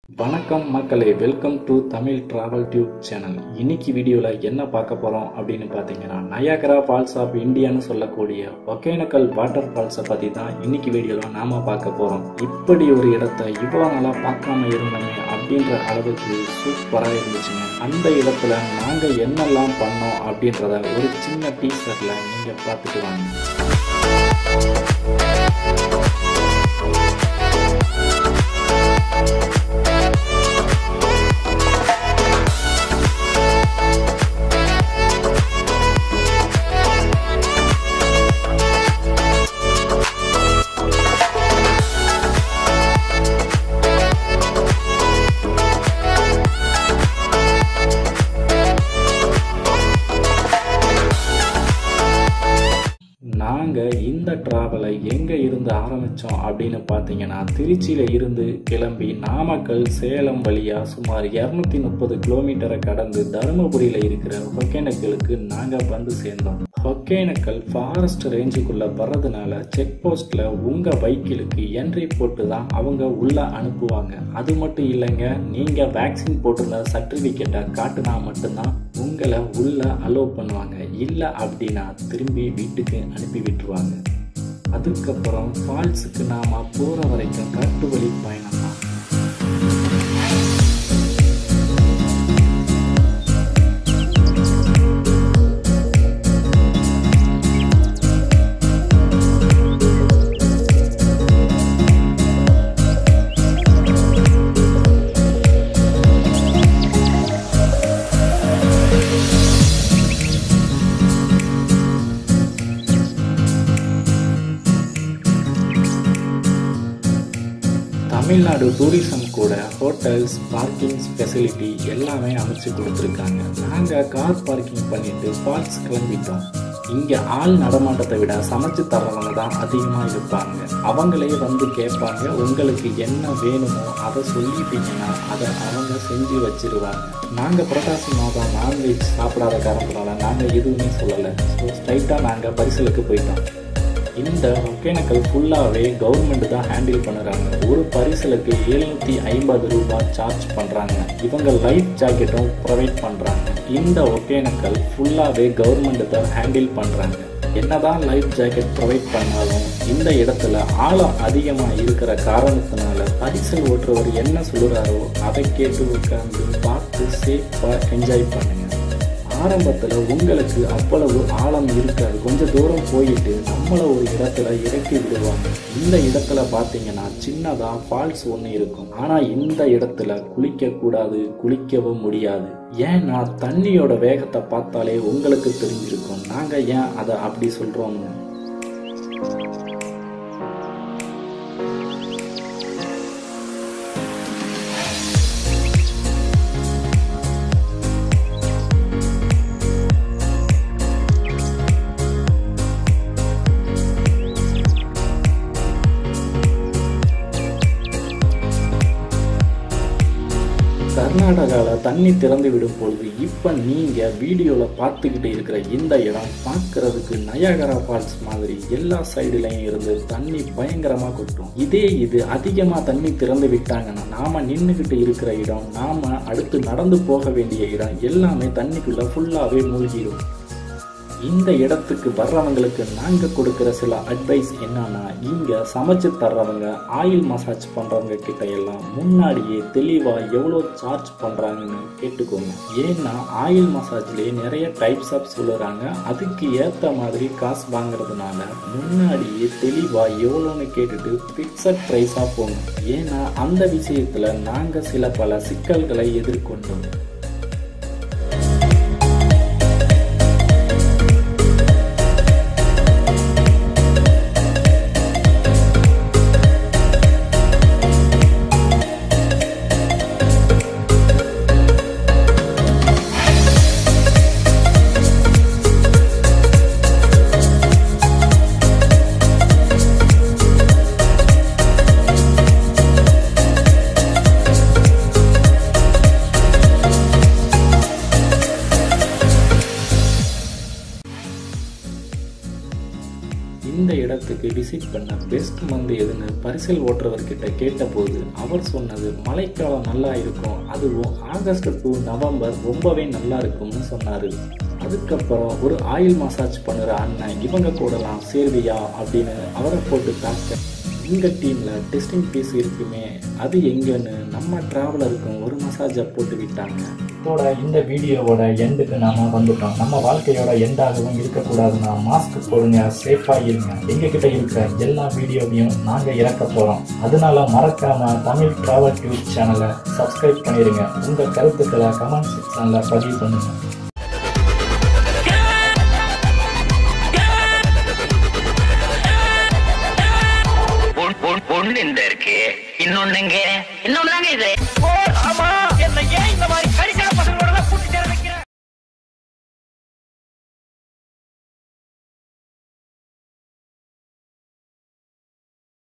வணக்கம் மக்களே welcome to Tamil travel tube channel இன்னைக்கு வீடியோவில் என்ன பார்க்க போகிறோம் அப்படின்னு பார்த்தீங்கன்னா நயாகரா ஃபால்ஸ் ஆஃப் இந்தியான்னு சொல்லக்கூடிய ஒகேனக்கல் வாட்டர் ஃபால்ஸை பற்றி தான் இன்னைக்கு வீடியோவில் நாம் பார்க்க போகிறோம் இப்படி ஒரு இடத்த இவ்வளோ நாளாக பார்க்காம இருந்தோமே அப்படின்ற அளவுக்கு சூப்பராக இருந்துச்சுங்க அந்த இடத்துல நாங்கள் என்னெல்லாம் பண்ணோம் அப்படின்றத ஒரு சின்ன டீசரில் நீங்கள் பார்த்துட்டு வாங்க நாங்கள் இந்த ட்ராவலை எங்கே இருந்து ஆரம்பித்தோம் அப்படின்னு பார்த்தீங்கன்னா திருச்சியில் இருந்து கிளம்பி நாமக்கல் சேலம் வழியாக சுமார் இரநூத்தி முப்பது கிலோமீட்டரை கடந்து தருமபுரியில் இருக்கிற ஒகேனக்கலுக்கு நாங்கள் வந்து சேர்ந்தோம் ஒகேனக்கல் ஃபாரஸ்ட் ரேஞ்சுக்குள்ளே வர்றதுனால செக் போஸ்ட்டில் உங்கள் பைக்கிலுக்கு என்ட்ரி போட்டு தான் அவங்க உள்ளே அனுப்புவாங்க அது மட்டும் இல்லைங்க நீங்கள் வேக்சின் போட்டிருந்த சர்டிஃபிகேட்டை காட்டினா மட்டும்தான் உங்களை உள்ள அலோவ் பண்ணுவாங்க இல்லை அப்படின்னா திரும்பி வீட்டுக்கு அனுப்பி விட்டுருவாங்க அதுக்கப்புறம் ஃபால்ஸுக்கு நாம போகிற வரைக்கும் கட்டு வழி பயணம் தான் தமிழ்நாடு டூரிசம் கூட ஹோட்டல்ஸ் பார்க்கிங் ஃபெசிலிட்டி எல்லாமே அமைச்சு கொடுத்துருக்காங்க நாங்கள் கார் பார்க்கிங் பண்ணிட்டு ஃபால்ஸ் கிளம்பிட்டோம் இங்கே ஆள் நடமாட்டத்தை விட சமைச்சு தர்றவங்க தான் அதிகமாக இருப்பாங்க அவங்களே வந்து கேட்பாங்க உங்களுக்கு என்ன வேணுமோ அதை சொல்லிட்டீங்கன்னா அதை அவங்க செஞ்சு வச்சிருவாங்க நாங்கள் புரட்டாசி மாதம் நான்வெஜ் சாப்பிடாத காரணத்தினால நாங்கள் எதுவுமே சொல்லலை ஸோ ஸ்ட்ரைட்டாக நாங்கள் பரிசலுக்கு போயிட்டோம் இந்த ஒகேனக்கல் ஃபுல்லாகவே கவர்மெண்ட் தான் ஹேண்டில் பண்ணுறாங்க ஒரு பரிசலுக்கு எழுநூற்றி ஐம்பது ரூபாய் சார்ஜ் பண்ணுறாங்க இவங்க லைஃப் ஜாக்கெட்டும் ப்ரொவைட் பண்ணுறாங்க இந்த ஒகேனக்கல் ஃபுல்லாகவே கவர்மெண்ட் தான் ஹேண்டில் பண்ணுறாங்க என்னதான் லைஃப் ஜாக்கெட் ப்ரொவைட் பண்ணாலும் இந்த இடத்துல ஆழம் அதிகமாக இருக்கிற காரணத்தினால பரிசல் ஓட்டுறவர் என்ன சொல்கிறாரோ அதை கேட்டு உட்காந்து பார்த்து சேஃபாக என்ஜாய் பண்ணுங்க ஆரம்பத்தில் உங்களுக்கு அவ்வளவு ஆழம் இருக்காது கொஞ்சம் தூரம் போயிட்டு நம்மளை ஒரு இடத்துல இறக்கி விடுவாங்க இந்த இடத்துல பார்த்தீங்கன்னா சின்னதாக ஃபால்ஸ் ஒன்று இருக்கும் ஆனால் இந்த இடத்துல குளிக்கக்கூடாது குளிக்கவும் முடியாது ஏன்னா தண்ணியோட வேகத்தை பார்த்தாலே உங்களுக்கு தெரிஞ்சிருக்கும் நாங்கள் ஏன் அதை அப்படி சொல்கிறோம்னு கர்நாடகாவில் தண்ணி திறந்து விடும் பொழுது இப்போ நீங்கள் வீடியோவில் பார்த்துக்கிட்டு இருக்கிற இந்த இடம் பார்க்கறதுக்கு நயாகரா ஃபால்ஸ் மாதிரி எல்லா சைடுலையும் இருந்து தண்ணி பயங்கரமாக கொட்டும் இதே இது அதிகமாக தண்ணி திறந்து விட்டாங்கன்னா நாம் நின்றுக்கிட்டு இருக்கிற இடம் நாம் அடுத்து நடந்து போக வேண்டிய இடம் எல்லாமே தண்ணிக்குள்ளே ஃபுல்லாகவே மூழ்கிடும் இந்த இடத்துக்கு வர்றவங்களுக்கு நாங்கள் கொடுக்குற சில அட்வைஸ் என்னன்னா இங்கே சமைச்சு தர்றவங்க ஆயில் மசாஜ் பண்ணுறவங்க கிட்ட எல்லாம் முன்னாடியே தெளிவாக எவ்வளோ சார்ஜ் பண்ணுறாங்கன்னு கேட்டுக்கோங்க ஏன்னா ஆயில் மசாஜ்லேயே நிறைய டைப்ஸ் ஆஃப் சொல்லுறாங்க அதுக்கு ஏற்ற மாதிரி காசு வாங்குறதுனால முன்னாடியே தெளிவாக எவ்வளோன்னு கேட்டுட்டு ஃபிக்ஸட் ப்ரைஸாக போகணும் ஏன்னா அந்த விஷயத்தில் நாங்கள் சில பல சிக்கல்களை எதிர்கொண்டோம் விசிட் பண்ண பெஸ்ட் மந்த் எதுன்னு பரிசல் ஓட்டுறவர்கிட்ட கேட்டபோது அவர் சொன்னது மழைக்காலம் நல்லா இருக்கும் அதுவும் ஆகஸ்ட் டு நவம்பர் ரொம்பவே நல்லா இருக்கும்னு சொன்னார் அதுக்கப்புறம் ஒரு ஆயில் மசாஜ் பண்ணுற அண்ணன் இவங்க கூடலாம் சேர்வியா அப்படின்னு அவரை போட்டு தாக்க எங்கள் டீமில் டெஸ்டிங் பீஸ் இருக்குமே அது எங்கன்னு நம்ம ட்ராவலருக்கும் ஒரு மசாஜை போட்டு விட்டாங்க இதோட இந்த வீடியோவோட எண்டுக்கு நாம வந்துட்டோம் நம்ம வாழ்க்கையோட எண்டாகவும் இருக்கக்கூடாதுன்னா மாஸ்க் போடுங்க சேஃபா இருங்க எங்ககிட்ட இருக்கிற எல்லா வீடியோவையும் நாங்க இறக்க போறோம் அதனால மறக்காம தமிழ் டிராவல் டியூப் சேனலை சப்ஸ்கிரைப் பண்ணிருங்க உங்க கருத்துக்களை கமெண்ட் செக்ஷன்ல பதிவு பண்ணுங்க ஒன்- ஒன்- ஒண்ணு இந்த இருக்கு இன்னொன்னுங்க இன்னொன்னு இது